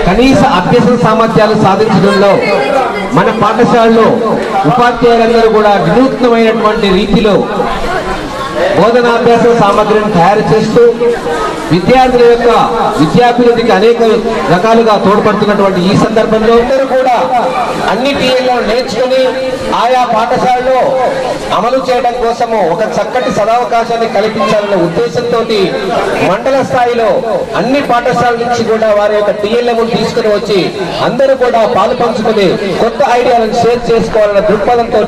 కనీస అభ్యసన సామర్థ్యాలు సాధించడంలో మన పాఠశాలలో ఉపాధ్యాయులందరూ కూడా వినూత్నమైనటువంటి రీతిలో బోధనాభ్యాస సామగ్రిని తయారు చేస్తూ విద్యార్థుల యొక్క విద్యాభివృద్ధికి అనేక రకాలుగా తోడ్పడుతున్నటువంటి ఈ సందర్భంలో అందరూ కూడా అన్ని టీఏలో నేర్చుకుని ఆయా పాఠశాలలో అమలు చేయడం కోసము ఒక చక్కటి సదావకాశాన్ని కల్పించాలనే ఉద్దేశంతో మండల స్థాయిలో అన్ని పాఠశాలల నుంచి కూడా వారి యొక్క టీఎల్ఎం తీసుకుని వచ్చి అందరూ కూడా పాలు పంచుకుని కొత్త ఐడియాలను షేర్ చేసుకోవాలన్న దృక్పథంతో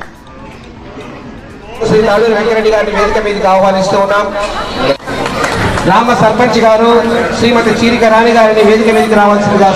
శ్రీ తాడూరి వెంకరెడ్డి గారిని వేదిక మీదకి ఆహ్వానిస్తూ ఉన్నాం గ్రామ సర్పంచ్ గారు శ్రీమతి చీరిక రాణి గారిని వేదిక మీదకి రావాల్సిందిగా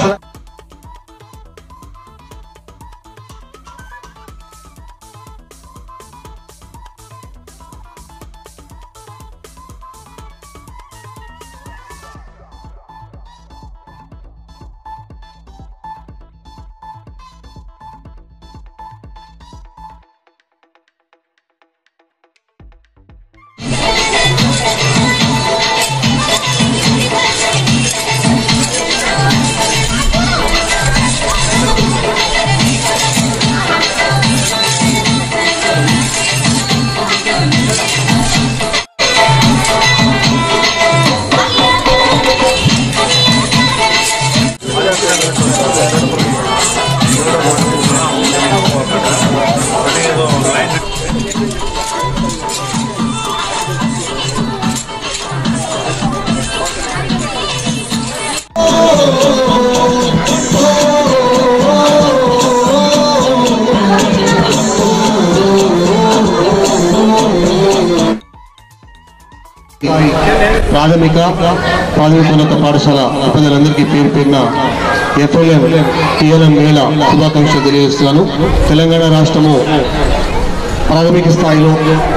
ప్రాథమిక ప్రాథమికోన్నత పాఠశాల ప్రజలందరికీ పేరు పేరున ఎఫ్ఎల్ఎం టిఎల్ఎం మేళ శుభాకాంక్షలు తెలియజేస్తున్నాను తెలంగాణ రాష్ట్రము ప్రాథమిక స్థాయిలో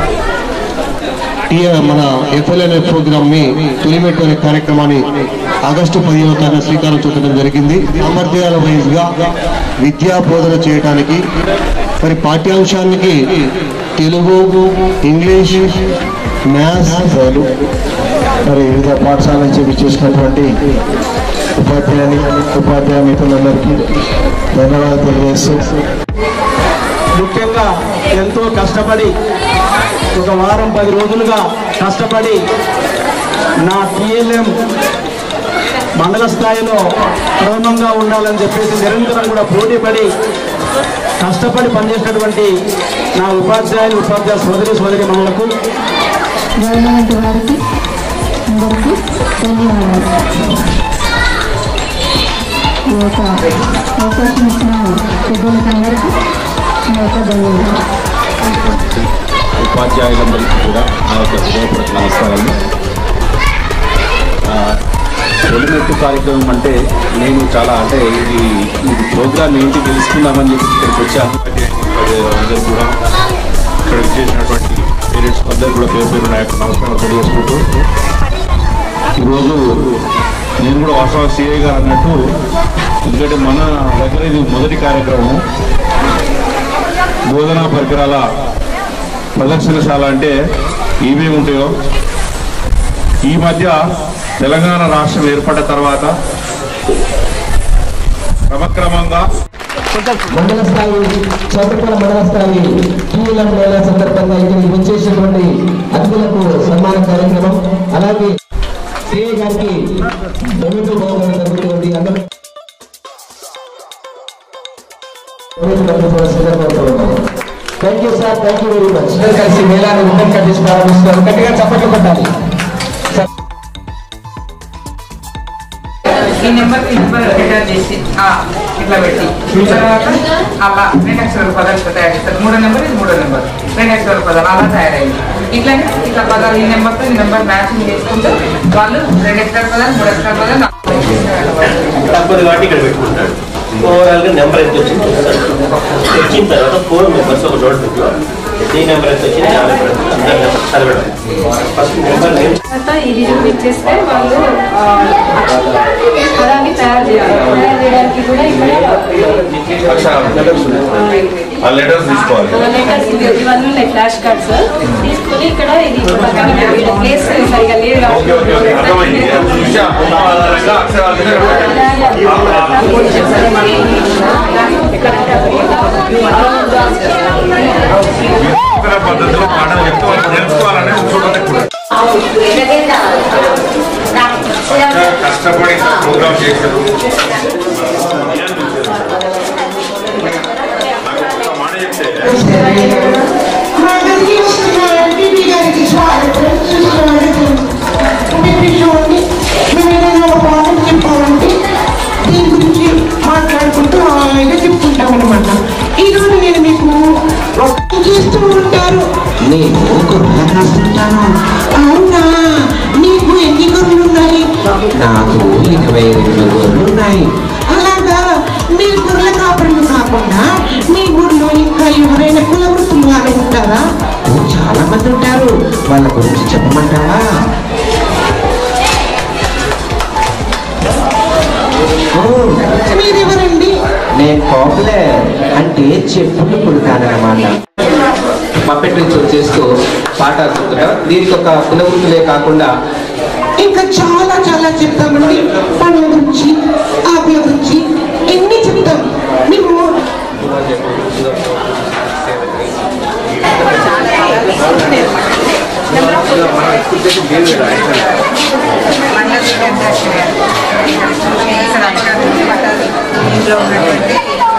టీఆర్ మన ఎఫ్ఎల్ఎన్ఎ ప్రోగ్రామ్ ని తొలిమెట్టు అనే కార్యక్రమాన్ని ఆగస్టు పదిహేను తారీఖున శ్రీకారం చుట్టడం జరిగింది సామర్థ్యాల వైజ్ గా విద్యా బోధన చేయడానికి మరి పాఠ్యాంశానికి తెలుగు ఇంగ్లీష్ మ్యాథ్స్ మరి వివిధ పాఠశాల నుంచి విచ్చేసినటువంటి ఉపాధ్యాయుని ఉపాధ్యాయ మిత్రులందరికీ ధన్యవాదాలు తెలియజేస్తూ ముఖ్యంగా ఎంతో కష్టపడి ఒక వారం పది రోజులుగా కష్టపడి నా టీఎల్ఎం మండల స్థాయిలో క్రమంగా ఉండాలని చెప్పేసి నిరంతరం కూడా పోటీపడి కష్టపడి పనిచేసినటువంటి నా ఉపాధ్యాయులు ఉపాధ్యాయ సోదరి సోదరి మనులకు గవర్నమెంట్ వారికి అందరికీ ధన్యవాదాలు ఈ యొక్క అవకాశం ఇచ్చిన పెద్దలకు అందరికీ నా యొక్క ధన్యవాదాలు ఉపాధ్యాయులందరికీ కూడా నా యొక్క హృదయపూర్వక నమస్కారాలు ఆ, తొలిమెట్టు కార్యక్రమం అంటే నేను చాలా అంటే ఇది ఇది ప్రోగ్రామ్ ఏంటి తెలుసుకుందామని చెప్పి ఇక్కడికి వచ్చాను అందరూ కూడా ఇక్కడ చేసినటువంటి పేరెంట్స్ అందరూ కూడా పేరు పేరు నా యొక్క నమస్కారం తెలియజేసుకుంటూ ఈరోజు నేను కూడా వాస్తవ సిఐ గారు అన్నట్టు ఎందుకంటే మన దగ్గర ఇది మొదటి కార్యక్రమం బోధనా పరికరాల ప్రదర్శనశాల అంటే ఏమేమి ఉంటాయో ఈ మధ్య తెలంగాణ రాష్ట్రం ఏర్పడ్డ తర్వాత క్రమక్రమంగా మండల స్థాయి చౌకపల మండల స్థాయి టీఎల్ఎం మేళా సందర్భంగా ఇక్కడికి వచ్చేసినటువంటి అతిథులకు సన్మాన కార్యక్రమం అలాగే సిఐ గారికి డొమిటో బహుమతి జరుగుతుంది అందరూ thank you sir thank you very much కలిసి మేళాన్ని ముందరు కట్టేసి ప్రారంభిస్తున్నారు గట్టిగా చప్పట్లు కొట్టాలి ఈ నెంబర్ ఈ నెంబర్ రిటర్న్ చేసి ఆ, ఇట్లా పెట్టి తర్వాత అలా రెండు అక్షరాల పదాలు తయారు చేస్తారు మూడో నెంబర్ ఇది మూడో నెంబర్ రెండు అక్షరాల పదాలు అలా తయారైంది ఇట్లానే ఇట్లా పదాలు ఈ నెంబర్తో ఈ నెంబర్ మ్యాచింగ్ చేసుకుంటూ వాళ్ళు రెండు అక్షరాల పదాలు మూడు అక్షరాల పదాలు నాలుగు అక్షరాల పదాలు తప్పదు కాబట్టి ఇక్కడ పెట్టుకుంటాడు ఓవరాల్ గా నెంబర్ ఎంత వచ్చింది చూస్తాడు వచ్చిన తర్వాత ఫోర్ మెంబర్స్ ఒక నోట్ బుక్ లో డి నెంబర్ ఎంత వచ్చింది ఆ నెంబర్ ఎంత అందరి నెంబర్ చదవడం ఫస్ట్ నెంబర్ నేమ్ తర్వాత ఇది చూపించేస్తే వాళ్ళు ఆ, పదాన్ని తయారు చేయాలి తయారు చేయడానికి కూడా ఇక్కడ ఆ లెటర్స్ తీసుకోవాలి లెటర్స్ ఇవన్నీ ఉన్నాయి ఫ్లాష్ కార్డ్స్ తీసుకుని ఇక్కడ ఇది పక్కన ఇక్కడ ప్లేస్ సరిగా లేదు ఓకే ఓకే ఓకే అర్థమైంది చూసా ఆధారంగా అక్షరాలు ఇతర పద్ధతిలో పాఠం చెప్తూ వాళ్ళు నేర్చుకోవాలనే చూడటం కూడా కష్టపడి ప్రోగ్రామ్ చేశారు నాకు ఒక మాట చెప్తే దీని గురించి మాట్లాడుకుంటూ హాయిగా చెప్పుకుంటాం అనమాట ఈ రోజు నేను మీకు ఒకటి చేస్తూ ఉంటారు నేను గొర్రెలు కాస్తుంటాను అవునా నీకు ఎన్ని గొర్రెలు ఉన్నాయి నాకు ఇరవై రెండు గొర్రెలు ఉన్నాయి అలాగా మీ గొర్రెల కాపరులు కాకుండా మీ ఊర్లో ఇంకా ఎవరైనా కుల వృత్తులు వాళ్ళు ఉంటారా చాలా మంది ఉంటారు వాళ్ళ గురించి చెప్పమంటావా మీరెవరండి నేను పాపులర్ అంటే చెప్పులు కుడతానన్నమాట మప్పెట్ నుంచి చేస్తూ పాట చెప్తున్నా దీనికి ఒక కులవృత్తులే కాకుండా ఇంకా చాలా చాలా చెప్తామండి పండ్ల గురించి ఆకుల గురించి ఎన్ని చెప్తాం మేము ఇంట్లో ఉన్నటువంటి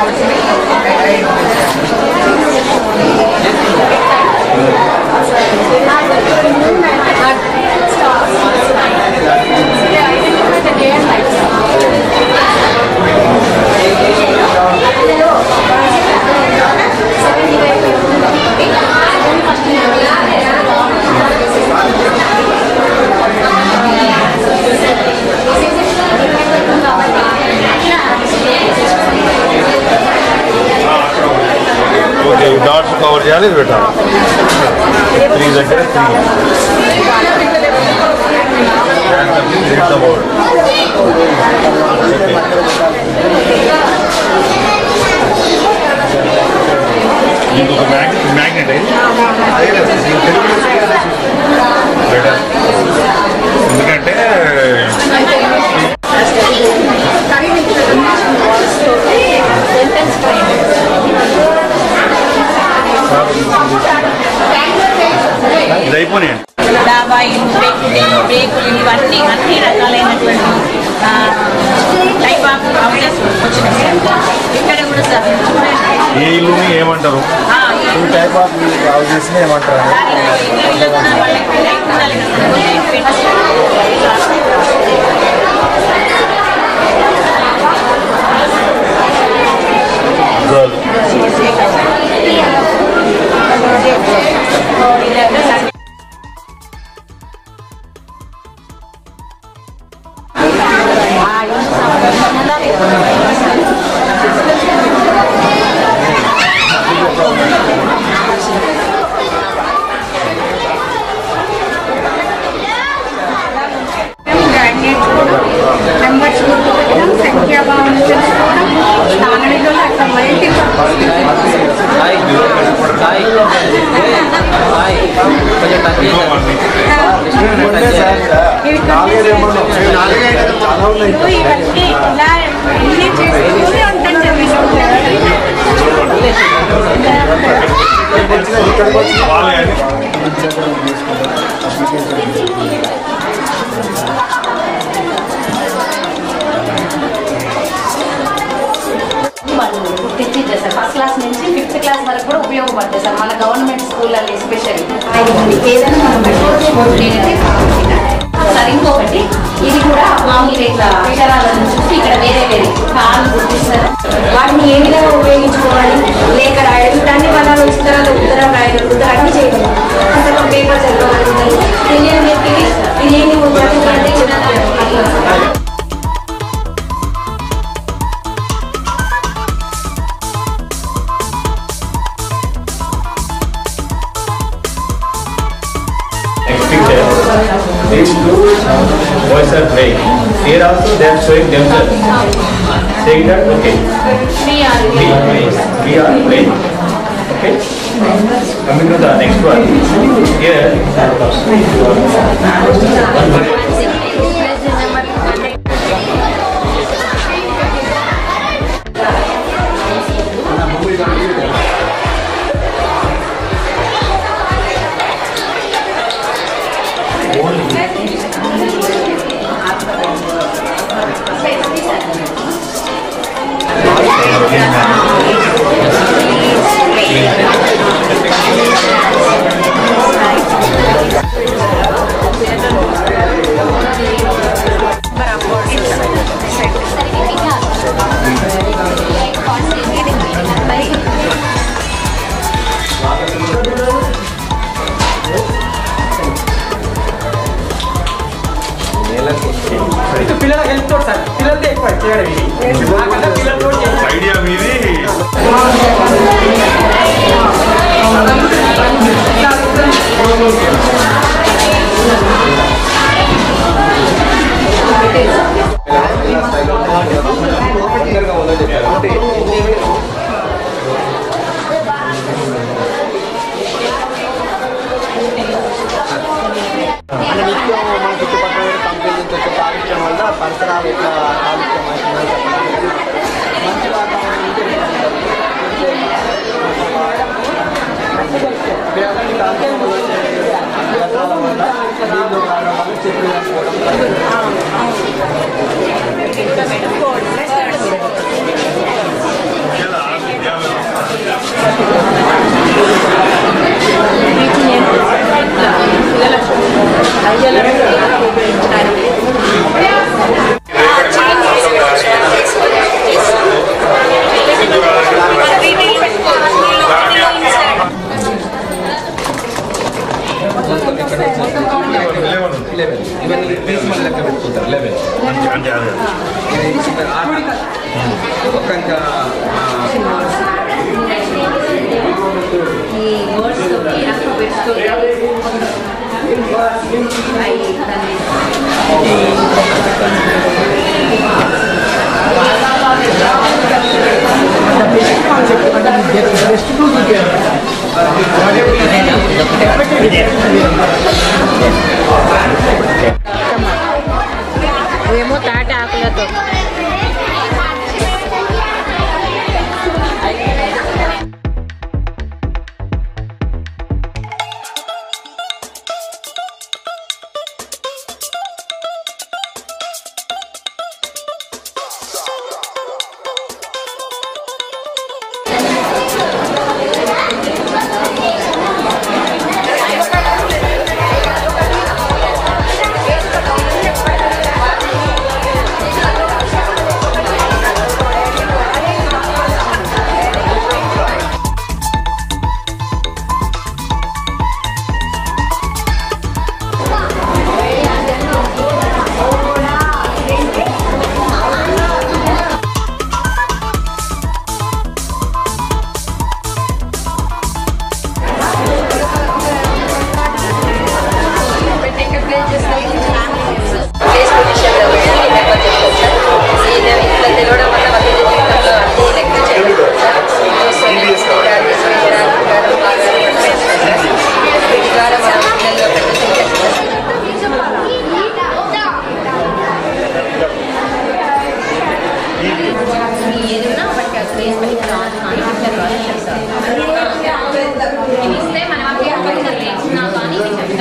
ఓకే డాట్స్ కవర్ చేయాలి ఇది పెట్టాలి త్రీ దగ్గర త్రీ ఇంకొక మ్యాగ్నెట్ మ్యాగ్నెట్ బెటర్ ఎందుకంటే ఇది అయిపోయినాయండి డాబాయిలు బేకులు బేకులు ఇవన్నీ అన్ని రకాలైనటువంటి ఆ, టైప్ ఆఫ్ హౌసెస్ వచ్చినాయి ఇక్కడ కూడా సార్ చూడండి ఏ ఇల్లుని ఏమంటారు ఆ, ఈ టైప్ ఆఫ్ హౌసెస్ ఏమంటారు ఇళ్ళ ఉన్న వాళ్ళకి లైట్ ఉండాలి కదా కొంచెం పెట్టి డ్రాయింగ్ నేర్చుకోవడం నెంబర్స్ గుర్తుపెట్టడం సంఖ్యాభావం తెలుసుకోవడం నాలుగులో అట్లా మల్టీ ఇవన్నీ ఇలా అన్ని చేసుకుంటూనే ఉంటాను వాళ్ళే వాళ్ళు గుర్తించి చేస్తారు ఫస్ట్ క్లాస్ నుంచి ఫిఫ్త్ క్లాస్ వరకు కూడా ఉపయోగపడతాయి సార్ మన గవర్నమెంట్ స్కూళ్ళల్లో ఎస్పెషల్లీ ఏదైనా మనం పెట్టుకోవచ్చు నేనైతే కావాల్సిన సార్ ఇంకొకటి ఇది కూడా మామూలుగా ఇట్లా అక్షరాలను చూసి ఇక్కడ వేరే వేరే కాళ్ళు గుర్తిస్తారు వాటిని ఏ విధంగా ఉపయోగించుకోవాలి లేఖ రాయడం దాన్ని పదాలు ఉత్తరాలు ఉత్తరం రాయడం ఉత్తరం అన్ని చేయడం అసలు పేపర్ చదవగలుగుతాయి తెలియని వ్యక్తికి ఇదేంటి ఉపయోగం అంటే చిన్న These two boys are playing. Here also they are showing themselves. Saying that, okay, We are we, we are playing. Okay. Coming to the next one. Here. పిల్లలకు హెల్ప్ తోడు సార్ పిల్లలతో ఎక్కువ చేయడం ఇది నాకన్నా పిల్లలతో ఐడియా మీది మన నిత్యం మన చుట్టుపక్కల కంపెనీ నుంచి వచ్చే కాలుష్యం వల్ల పరిసరాలు ఎట్లా కాలుష్యం అవుతుందని చెప్పడానికి మంచి వాతావరణం ఉంటే కేవలం కాలుష్యం వల్ల వచ్చే వ్యర్థాల వల్ల నీళ్ళు రావడం వల్ల చెట్లు చనిపోవడం లెవెల్ ఇవన్నీ తీసి మళ్ళీ లెక్క పెట్టుకుంటారు లెవెల్ ఇది చిన్న ఆట ఒక్క ఇంకా ఈ వర్డ్స్ తోటి alphabets తోటి అయి దాన్ని ఏమో తాటి ఆకులతో ప్లేస్ పొజిషన్లో వెళ్ళి నెంబర్ చెప్తారు సార్ ఈ నె- ఇట్లా తెలియడం వల్ల వాళ్ళ జీవితంలో అన్ని లెక్క చేయడం సార్ గారు విశ్వేశ్వరాలు గారు బాగా వీటి ద్వారా మన పిల్లల్లో పెద్ద సంఖ్య ఏదైనా వాటికి అసలు వేసి పెట్టి కానీ పిక్చర్ ద్వారా చేస్తారు ఇవి ఇస్తే మనం అక్కడ అక్కడ లేచినా కానీ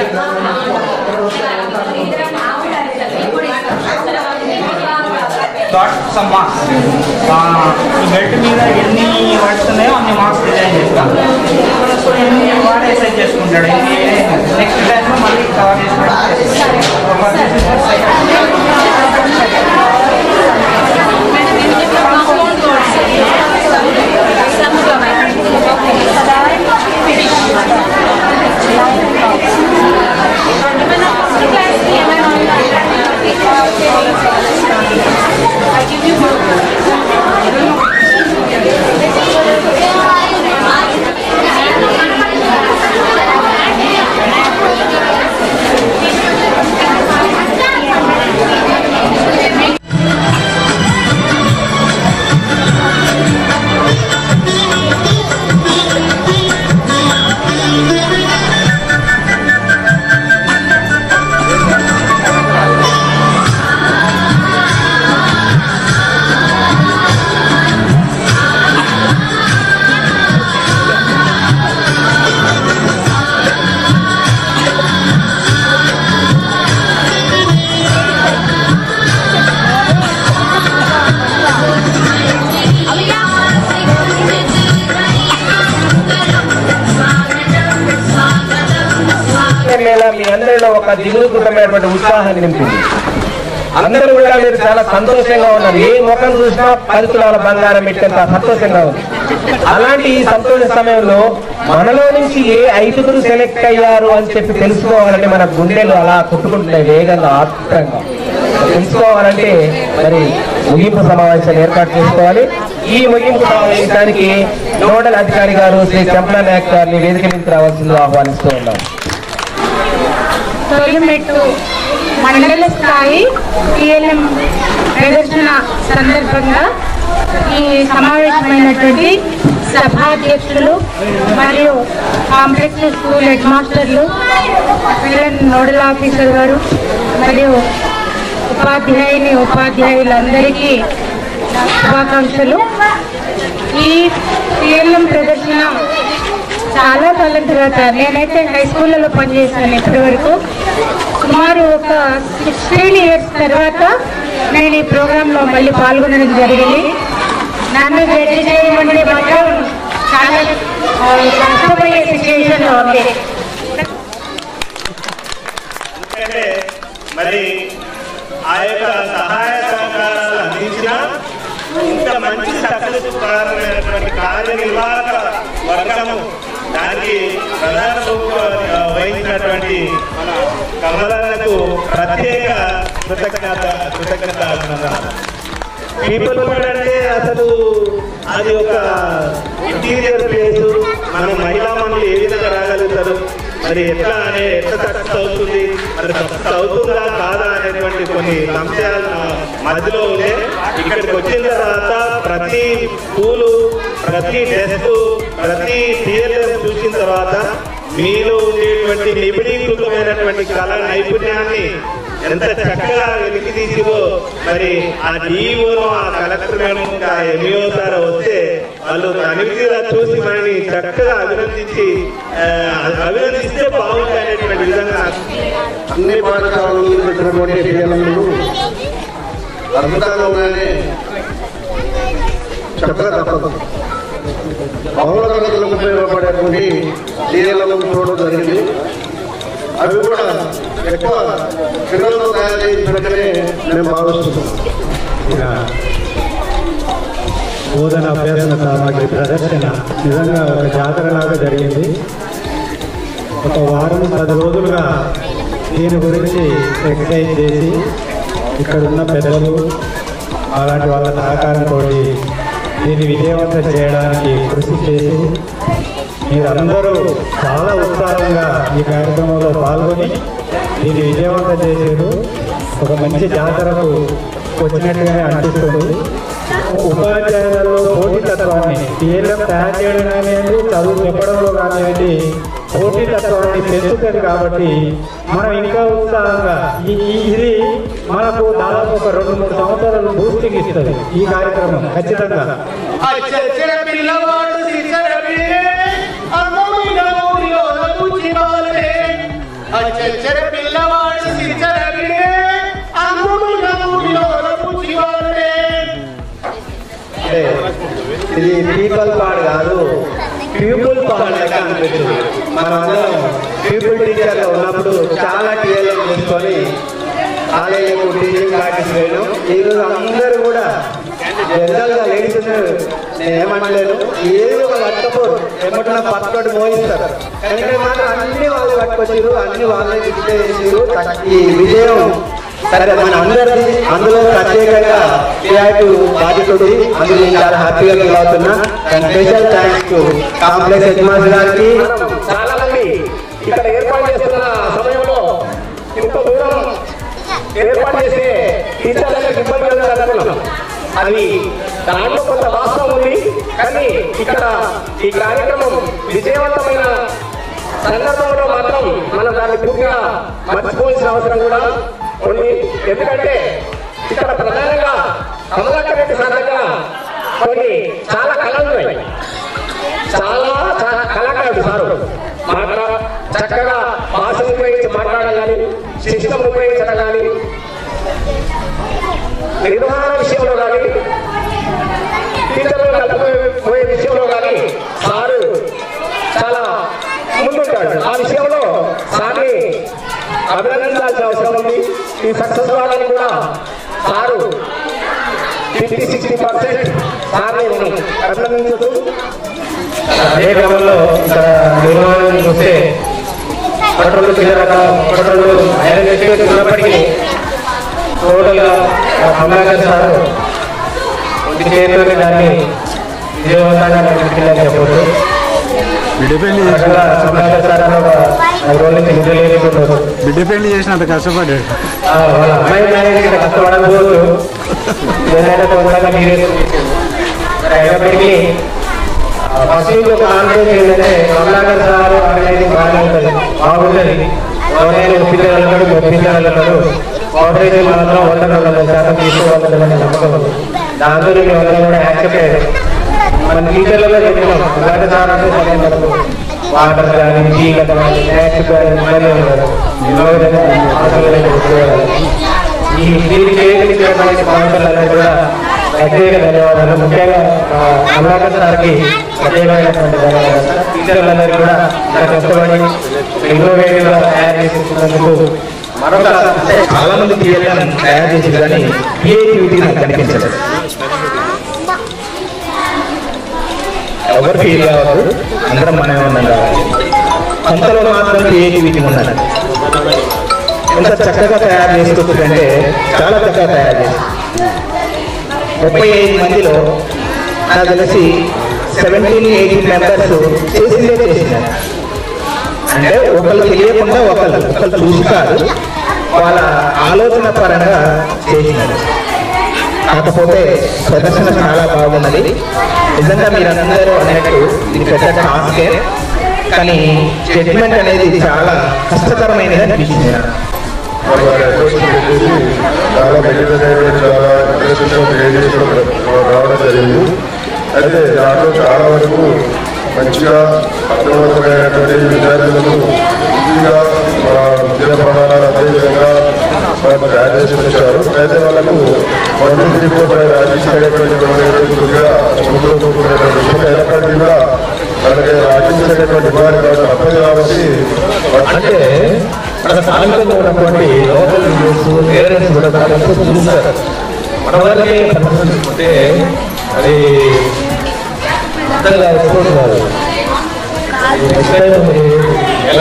డాట్ సమ్ మార్క్స్ ఈ బెల్ట్ మీద ఎన్ని వర్డ్స్ ఉన్నాయో అన్ని మార్క్స్ డిజైన్ చేస్తాం సో ఎన్ని వాడే సెట్ చేసుకుంటాడు నెక్స్ట్ టైంలో మళ్ళీ కవర్ Thank మేళ మీ అందరిలో ఒక దిగులుకృతమైనటువంటి ఉత్సాహాన్ని నింపింది అందరూ కూడా మీరు చాలా సంతోషంగా ఉన్నారు ఏ ముఖం చూసినా పది తులాల బంగారం పెట్టేంత సంతోషంగా ఉంది అలాంటి ఈ సంతోష సమయంలో మనలో నుంచి ఏ ఐదుగురు సెలెక్ట్ అయ్యారు అని చెప్పి తెలుసుకోవాలంటే మన గుండెలు అలా కొట్టుకుంటున్నాయి వేగంగా ఆత్రంగా తెలుసుకోవాలంటే మరి ముగింపు సమావేశాన్ని ఏర్పాటు చేసుకోవాలి ఈ ముగింపు సమావేశానికి నోడల్ అధికారి గారు శ్రీ చంపల నాయక్ గారిని వేదిక మీద రావాల్సిందిగా ఆహ్వానిస్తూ ఉన్నాం తొలిమెట్టు మండల స్థాయి టిఎల్ఎం ప్రదర్శన సందర్భంగా ఈ సమావేశమైనటువంటి సభాధ్యక్షులు మరియు కాంప్లెక్స్ స్కూల్ హెడ్ మాస్టర్లు పిల్లల నోడల్ ఆఫీసర్ గారు మరియు ఉపాధ్యాయుని ఉపాధ్యాయులందరికీ నా శుభాకాంక్షలు ఈ టిఎల్ఎం ప్రదర్శన చాలా కాలం తర్వాత నేనైతే హై స్కూళ్ళలో పనిచేశాను ఇప్పటి వరకు సుమారు ఒక సిక్స్టీన్ ఇయర్స్ తర్వాత నేను ఈ ప్రోగ్రాంలో మళ్ళీ పాల్గొనడం జరిగింది నన్ను జడ్జి చేయమంటే మాత్రం చాలా ఆ, కష్టమయ్యే సిచ్యువేషన్లో ఉంది ఎందుకంటే మరి ఆ యొక్క సహాయ సహకారాలు అందించిన ఇంత మంచి సక్సెస్ కారణమైనటువంటి కార్యనిర్వాహక వర్గము దానికి ప్రధాన భూమిక వహించినటువంటి మన కమలకు ప్రత్యేక కృతజ్ఞత కృతజ్ఞత అభినందనలు. పీపుల్ ఫండ్ అంటే అసలు అది ఒక ఇంటీరియర్ ప్లేస్ మన మహిళా మనులు ఏ విధంగా రాగలుగుతారు మరి ఎట్లా అనే ఎట్లా సక్సెస్ అవుతుంది మరి సక్సెస్ అవుతుందా కాదా అనేటువంటి కొన్ని అంశాలు నా మధ్యలో ఉండే ఇక్కడికి వచ్చిన తర్వాత ప్రతి స్కూలు ప్రతి డెస్క్ ప్రతి థియేటర్ చూసిన తర్వాత మీలో ఉండేటువంటి నిబిడీకృతమైనటువంటి కళ నైపుణ్యాన్ని ఎంత చక్కగా వెలికి తీసివో మరి ఆ డిఓను ఆ కలెక్టర్ ఆ ఎంఈఓ సార్ వస్తే వాళ్ళు తనిఖీగా చూసి మనని చక్కగా అభినందించి ఆ, అభినందిస్తే బాగుంది అనేటువంటి విధంగా నాకు అన్ని పాఠశాలలో పెట్టినటువంటి పిల్లలు అద్భుతంగా ఉన్నాయని చెప్పక తప్పదు బహుళ తరగతులకు ఉపయోగపడేటువంటి సీరియలను చూడడం జరిగింది అవి కూడా ఎక్కువ పిల్లలతో తయారు చేయించినట్టుగానే నేను భావిస్తున్నాను బోధన అభ్యసన సామాగ్రి ప్రదర్శన నిజంగా ఒక జాతరలాగా జరిగింది ఒక వారం పది రోజులుగా దీని గురించి ఎక్సర్సైజ్ చేసి ఇక్కడ ఉన్న పెద్దలు అలాంటి వాళ్ళ సహకారంతో దీన్ని విజయవంతం చేయడానికి కృషి చేసి మీరందరూ చాలా ఉత్సాహంగా ఈ కార్యక్రమంలో పాల్గొని దీన్ని విజయవంతం చేసారు ఒక మంచి జాతరకు వచ్చినట్టుగానే అనిపిస్తుంది ఉపాధ్యాయులలో పోటీతత్వాన్ని టీఎల్ఎం తయారు చేయడం కానివ్వండి చదువు చెప్పడంలో కానివ్వండి పోటీతత్వాన్ని పెంచుతుంది కాబట్టి మనం ఇంకా ఉత్సాహంగా ఈ ఈ- ఇది మనకు దాదాపు ఒక రెండు మూడు సంవత్సరాలు బూస్టింగ్ ఇస్తుంది ఈ కార్యక్రమం ఖచ్చితంగా అచ్చచ్చిన పిల్లవాడు సిచ్చరపిడే అమ్మమైన ఊరిలోన పుచ్చివాలే అచ్చచ్చిన పిల్లవాడు సిచ్చరపిడే అమ్మమైన ఊరిలోన పుచ్చివాలే అంటే ఇది పీపుల్ పాడు కాదు పీపుల్ పాడు లెక్క అనిపిస్తుంది మనం అందరం పీపుల్ టీచర్లో ఉన్నప్పుడు చాలా టీఎల్ఎం తీసుకొని కాలేజీకు టీచింగ్ ప్రాక్టీస్ చేయడం ఈరోజు అందరూ కూడా జనరల్గా లేడీస్ నేను ఏమనలేదు ఏదో ఒక పట్టుకోరు ఏమంటున్నా పట్టుకోటి మోయిస్తారు కానీ ఇక్కడ మాత్రం అన్ని వాళ్ళు పట్టుకొచ్చారు అన్ని వాళ్ళే డిస్ప్లే చేసారు ఈ విజయం సరే మన అందరిది అందులో ప్రత్యేకంగా పిఐటి బాధ్యతది అందులో నేను చాలా హ్యాపీగా ఫీల్ అవుతున్నా and special thanks to complex headmaster గారికి చాలా మంది ఇక్కడ ఏర్పాటు చేస్తున్న సమయంలో ఇంత దూరం ఏర్పాటు చేసే టీచర్లకు ఇబ్బంది అనుకున్నాం అది దాంట్లో కొంత వాస్తవం ఉంది కానీ ఇక్కడ ఈ కార్యక్రమం విజయవంతమైన సందర్భంలో మాత్రం మనం దాన్ని పూర్తిగా మర్చిపోవాల్సిన అవసరం కూడా ఉంది ఎందుకంటే ఇక్కడ ప్రధానంగా కమలాకర్ రెడ్డి సార్ దగ్గర కొన్ని చాలా కళలు ఉన్నాయి చాలా చాలా కళాకారుడు సారు మాట్లా చక్కగా భాషను ఉపయోగించి మాట్లాడడం కానీ సిస్టమ్ ఉపయోగించడం కానీ నిర్వహణ విషయంలో కానీ టీచర్లు కలుపుకుపోయే విషయంలో కానీ సారు చాలా ముందుంటాడు ఆ విషయంలో సార్ని అభినందించాల్సిన అవసరం ఉంది ఈ సక్సెస్ వాళ్ళని కూడా సారు ఫిఫ్టీ సిక్స్టీ పర్సెంట్ సార్ని నేను అభినందించదు అదే క్రమంలో ఇక్కడ నిర్మాణం చూస్తే పట్రోలు చిల్లర పట్రోలు ఐరన్ ఎస్టేట్ ఉన్నప్పటికీ టోటల్గా కమలాకర్ సార్ ఒంటి చేతిలోనే దాన్ని విజయవంతంగా నడిపించాలని చెప్పొచ్చు రకంగా కమలాకర్ సార్ అన్న ఒక ఐదు రోజుల నుంచి నిద్ర లేకుండా బిడ్డ పెళ్లి చేసినంత కష్టపడ్డాడు ఆ, వాళ్ళ అమ్మాయి మ్యారేజ్ ఇక్కడ కష్టపడకపోవచ్చు ఏదైనా తొందరగా మీరే మరి అయినప్పటికీ ఫస్ట్ నుంచి ఒక ఆన్సర్ ఏంటంటే కమలాకర్ సార్ ఆర్గనైజింగ్ బాగానే ఉంటుంది బాగుంటుంది ఎవరైనా ఒప్పించగలడు ఒప్పించగలడు కోఆపరేషన్ మాత్రం వందకు వంద శాతం తీసుకోగలదని నమ్మకం ఉంది. దాంతో నేను ఎవరైనా కూడా యాక్సెప్ట్ అయ్యాను మన టీచర్లలో చెప్పినాం కమలాకర్ సార్ అంటే సరే మనకు వాటర్ కానీ టీ కానీ స్నాక్స్ కానీ ఇబ్బంది ఉండదు ఎన్నో విధంగా ఆటలు పెట్టుకోవాలి ఈ దీన్ని చేయగలిగినటువంటి పాయింట్లన్నీ కూడా ప్రత్యేక ధన్యవాదాలు ముఖ్యంగా ఆ, కమలాకర్ సార్కి ప్రత్యేకమైనటువంటి ధన్యవాదాలు టీచర్లందరికీ కూడా ఇలా కష్టపడి ఇంగ్రోవేటివ్గా తయారు చేసినందుకు మరొక చాలా మంది పిఎల్ఎం తయారు చేసి కానీ క్రియేటివిటీ నాకు కనిపించలేదు ఎవరు ఫీల్ కావద్దు అందరం మనమే ఉన్నాం కావాలి కొంతలో మాత్రం క్రియేటివిటీ ఉన్నది ఎంత చక్కగా తయారు చేసుకుంటుందంటే చాలా చక్కగా తయారు చేస్తుంది ముప్పై ఐదు మందిలో నాకు తెలిసి సెవెంటీన్ ఎయిటీన్ మెంబర్స్ చేసిందే చేసినారు అంటే ఒకళ్ళు తెలియకుండా ఒకళ్ళు ఒకళ్ళు చూసి కాదు వాళ్ళ ఆలోచన పరంగా చేసినారు కాకపోతే ప్రదర్శన చాలా బాగున్నది నిజంగా మీరందరూ అన్నట్టు ఇది పెద్ద టాస్కే కానీ జడ్జిమెంట్ అనేది చాలా కష్టతరమైనది అనిపించింది నాకు. చాలా మెటీరియల్ చాలా ఇంట్రెస్టింగ్ క్రియేటివ్ రావడం జరిగింది అయితే దాంట్లో చాలా వరకు మంచిగా అర్థవంతమైనటువంటి విద్యార్థులకు ఈజీగా మన విద్యా ప్రమాణాలు అదేవిధంగా మనకు తయారు చేసి వచ్చారు అయితే వాళ్ళకు one two three four five రాజించేటటువంటి కొద్దిగా ముందులో కూడుకునేటువంటి విషయం అయినప్పటికీ కూడా మనకి రాజించేటటువంటి వారి తప్పదు కాబట్టి అంటే మన స్థానికంగా ఉన్నటువంటి లోకల్ లీడర్స్ పేరెంట్స్ కూడా చాలా ఎక్కువ చూస్తారు మన వాళ్ళకి ప్రదర్శించుకుంటే అది అంతగా ఎక్స్పోజ్ కాదు అది నెక్స్ట్ టైం ఎలా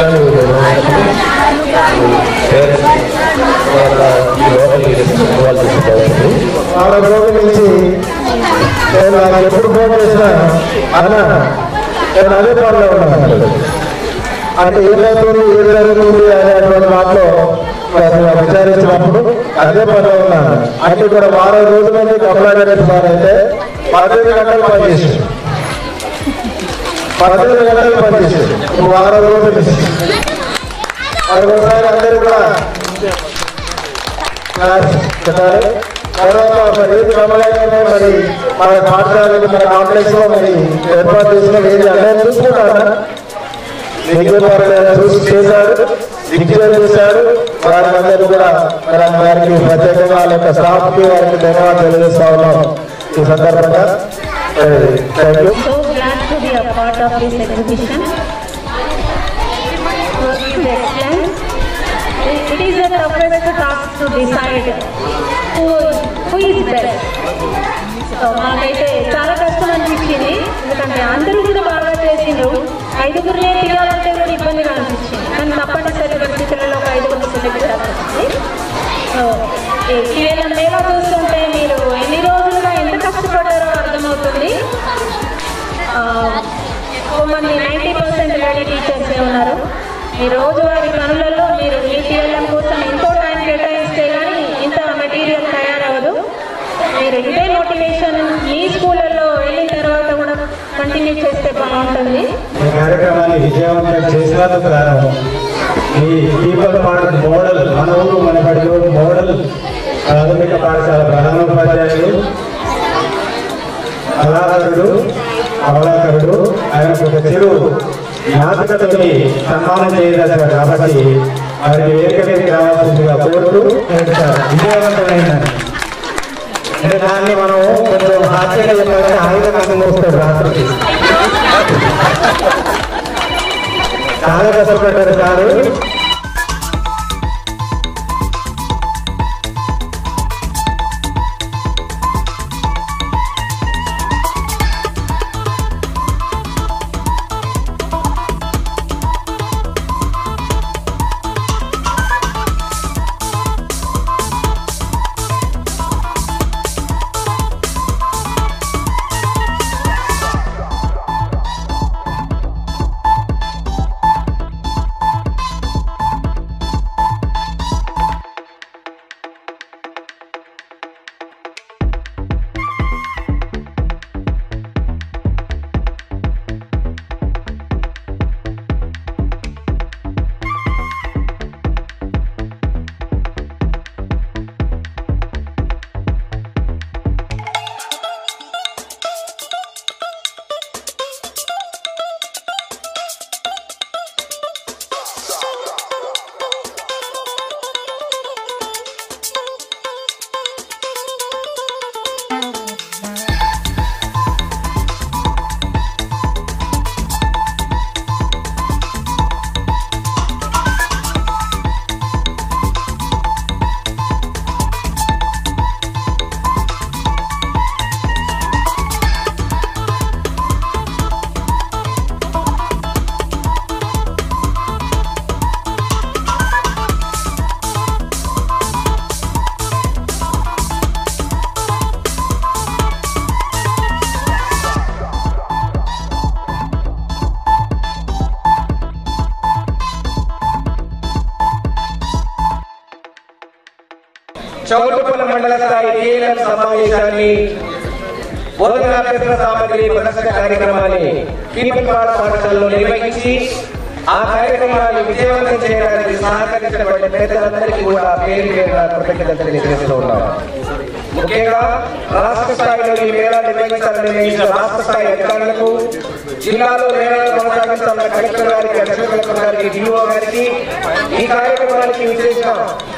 పేరెంట్స్ వాళ్ళ ఈ లోకల్ లీడర్స్ వాళ్ళు చేసుకోవచ్చు వాళ్ళ రోజు నుంచి నేను నాకు ఎప్పుడు ఫోన్ చేసినా అన్న నేను అదే పనిలో ఉన్నాను అంటే ఏదైతుంది ఏది జరుగుతుంది అనేటువంటి మాటలో నేను విచారించినప్పుడు అదే పనిలో ఉన్నాను అంటే ఇక్కడ వారం రోజుల నుంచి కమలాగర్ సార్ అయితే పద్దెనిమిది గంటలు పనిచేసాడు పద్దెనిమిది గంటలు పనిచేసాడు ఇప్పుడు వారం రోజులు మరొకసారి అందరూ కూడా క్లాస్ పెట్టాలి తర్వాత మరి ఏది కమలాగర్ మరి మన పాఠశాలలో మన కాంప్లెక్స్ లో మరి ఏర్పాటు చేసిన వేది అందరూ చూసుకుంటారా చూసి చేశారు డిక్లేర్ చేశారు వారి అందరూ కూడా మరి వారికి ప్రత్యేకంగా వాళ్ళ యొక్క స్టాఫ్ కి వారికి ధన్యవాదాలు తెలియజేస్తా ఉన్నాం ఈ సందర్భంగా thank you So glad to be a part of this exhibition. First to excellence. It it is the toughest task to decide who, who is best. So మాకైతే చాలా కష్టం అనిపించింది ఎందుకంటే అందరూ కూడా బాగా చేసిండ్రు ఐదుగురినే తీయాలంటే కూడా ఇబ్బందిగా అనిపించింది కానీ తప్పనిసరి పరిస్థితులలో ఒక ఐదుగురు సెలెక్ట్ చేయాల్సింది సో ఈ కేవలం మేళా చూస్తుంటే మీరు ఎన్ని రోజులుగా ఎంత కష్టపడ్డారో అర్థమవుతుంది ఆ, ఎక్కువ మంది నైంటీ పర్సెంట్ లేడీ టీచర్సే ఉన్నారు మీ రోజువారి పనులలో మీరు మీ పిల్లల కోసం ఎంతో టైం కేటాయిస్తే కానీ ఇంత మెటీరియల్ తయారవ్వదు మీరు ఇదే మోటివేషన్ మీ స్కూళ్ళల్లో వెళ్ళిన తర్వాత కూడా కంటిన్యూ చేస్తే బాగుంటుంది ఈ కార్యక్రమాన్ని విజయవంతం చేసినందుకు కారణం ఈ పీపల్ పార్క్ మోడల్ మన ఊరు మన బడిలో మోడల్ ప్రాథమిక పాఠశాల ప్రధానోపాధ్యాయులు కళాకారుడు కమలాకరుడు ఆయనకు ఒక చిరు జ్ఞాపకతోని సన్మానం చేయదలిచారు కాబట్టి వారికి వేదిక మీదకి రావాల్సిందిగా కోరుతూ విజయవంతమైందని అంటే దాన్ని మనం కొంచెం హాస్యంగా చెప్పాలంటే ఆయుధ కథం వస్తాడు రాత్రికి చాలా కష్టపడ్డారు సారు చౌటుపల్లి మండల స్థాయి టీఎల్ఎం సమావేశాన్ని బోధనాభ్యసన సామగ్రి ప్రదర్శన కార్యక్రమాన్ని పీపుల్ పాఠ పాఠశాలలో నిర్వహించి ఆ కార్యక్రమాన్ని విజయవంతం చేయడానికి సహకరించినటువంటి పేదలందరికీ కూడా పేరు పేరున కృతజ్ఞతలు తెలియజేస్తూ ఉన్నాం ముఖ్యంగా రాష్ట్ర స్థాయిలో ఈ మేళా నిర్వహించాలని నిర్ణయించిన రాష్ట్ర స్థాయి అధికారులకు జిల్లాలో మేళాలు కొనసాగించాలన్న కలెక్టర్ గారికి అధ్యక్ష కలెక్టర్ గారికి డిఓ గారికి ఈ కార్యక్రమానికి విశేష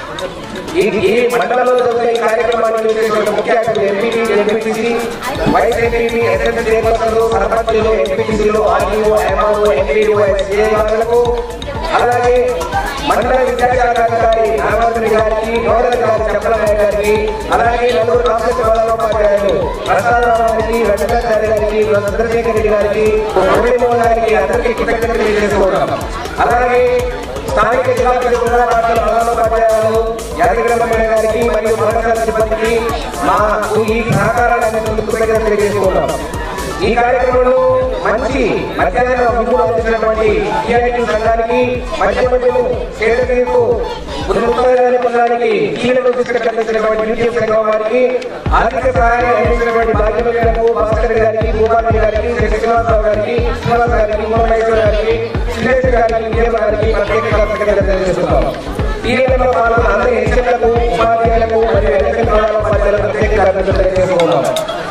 ఈ ఈ మండలంలో జరుగుతున్న ఈ కార్యక్రమాన్ని విశేషమైన ముఖ్య అతిథులు MPT MPTC vice MPP SMC చైర్మన్లు సర్పంచులు ఎంపీటీసీలు ఆర్డీఓ ఎంఆర్ఓ ఎంపీడీఓ ఎస్ఏ గారులకు అలాగే మండల విద్యాశాఖ అధికారి నాగవర్ధని గారికి నోడల్ గారి చెప్పలమయ్య గారికి అలాగే నలుగురు రాష్ట్ర ప్రధానోపాధ్యాయులు ప్రసాదరావు గారికి వెంకటాచార్య గారికి చంద్రశేఖర్ రెడ్డి గారికి మురళీమోహన్ గారికి అందరికీ కృతజ్ఞతలు తెలియజేసుకుంటాం అలాగే స్థానిక జిల్లా పరిషత్ ఉన్నత పాఠశాల ప్రధానోపాధ్యాయులు యాదగిరమ్మ గారికి మరియు పాఠశాల సిబ్బందికి మా ఈ సహకారాన్ని అందించేందుకు కృతజ్ఞతలు తెలియజేసుకుంటాం ఈ కార్యక్రమంలో మంచి మధ్యాహ్న విధులు అందించినటువంటి టీఐటీ సంఘానికి మధ్య మధ్యలో సేదతీరుకు ఉత్పాదనాన్ని పొందడానికి కీలక దృష్టి అందించినటువంటి యూటీఎం సంఘం వారికి ఆర్థిక సహాయాన్ని అందించినటువంటి భాగ్యమేలకు భాస్కర్ గారికి గోపాల్ రెడ్డి గారికి శ్రీ శ్రీనివాసరావు గారికి శ్రీనివాస్ గారికి ఉమామహేశ్వర గారికి శ్రీలేష్ గారికి విజయ గారికి ప్రత్యేకంగా కృతజ్ఞతలు తెలియజేస్తున్నాం టీఎంలో పాల్గొన్న అందరి హెచ్చరికలకు ఉపాధ్యాయులకు మరియు ఎన్నికల ఉపాధ్యాయులకు ప్రత్యేకంగా కృతజ్ఞతలు తెలియజేస్తున్నాం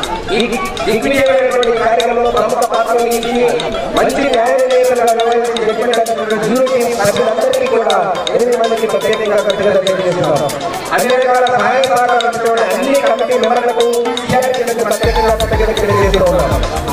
ఈ దిగ్విజయమైనటువంటి కార్యక్రమంలో ప్రముఖ పాత్ర వహించి మంచి న్యాయ నిర్ణేతలుగా నిర్వహించి చెప్పినటువంటి జ్యూరీ టీం సభ్యులందరికీ కూడా ఎనిమిది మందికి ప్రత్యేకంగా కృతజ్ఞతలు తెలియజేస్తున్నాం అన్ని రకాల సహాయ సహకారాలు అందించిన అన్ని కమిటీ మెంబర్లకు విద్యార్థులకు ప్రత్యేకంగా కృతజ్ఞతలు తెలియజేస్తున్నాం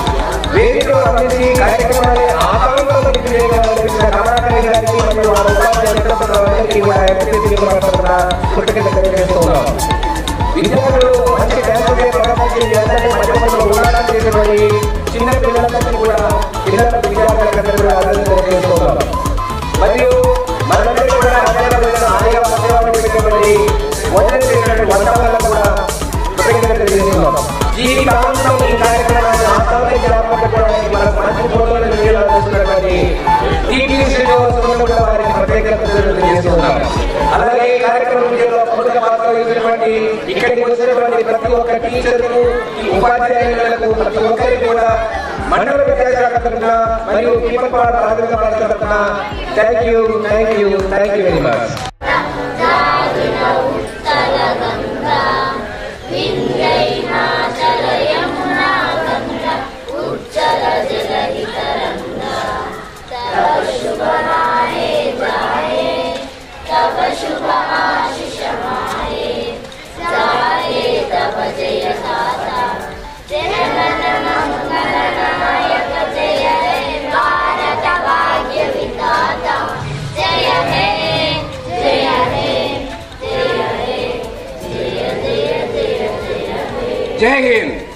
వేదికలు అందించి కార్యక్రమాన్ని ఆకాంక్షలు దిగ్విజయంగా నిర్వహించిన కమలాకర్ గారికి మరియు వారి ఉపాధ్యాయులందరికీ కూడా ఎంపీసీ తరఫున కృతజ్ఞతలు తెలియజేస్తున్నాం విద్యార్థులు మంచి డ్యాన్స్ ప్రదర్శించి అందరినీ మధ్యలో ఉదాహరణ చేసేటువంటి చిన్న పిల్లలందరికీ కూడా పిల్లల విద్యార్థులందరికీ కూడా అభినందనలు తెలియజేస్తున్నాం మరియు మనందరికీ కూడా మధ్యాహ్నం ఆలయ మధ్యాహ్నం పెట్టినటువంటి భోజనం చేసినటువంటి వంట వాళ్ళకు కూడా కృతజ్ఞతలు తెలియజేస్తున్నాం జీవితాంతం ఈ కార్యక్రమాన్ని ఆసాంతం జ్ఞాపకం పెట్టుకోవడానికి మన మంచి ఫోటోలు వీడియోలు అందిస్తున్నటువంటి టీవీ శ్రీనివాసరావు కూడా వారికి ప్రత్యేకతలు తెలియజేస్తున్నాం అలాగే ఈ కార్యక్రమం విజయంలో ప్రముఖ పాత్ర వహించినటువంటి ఇక్కడికి వచ్చినటువంటి ప్రతి ఒక్క టీచర్కు ఉపాధ్యాయులకు ప్రతి ఒక్కరికి కూడా మండల విద్యాశాఖ తరఫున మరియు పీపల్పాడ ప్రాథమిక పాఠశాల తరఫున thank you thank you thank you very much భారత భాగ్య విధాత జై హింద్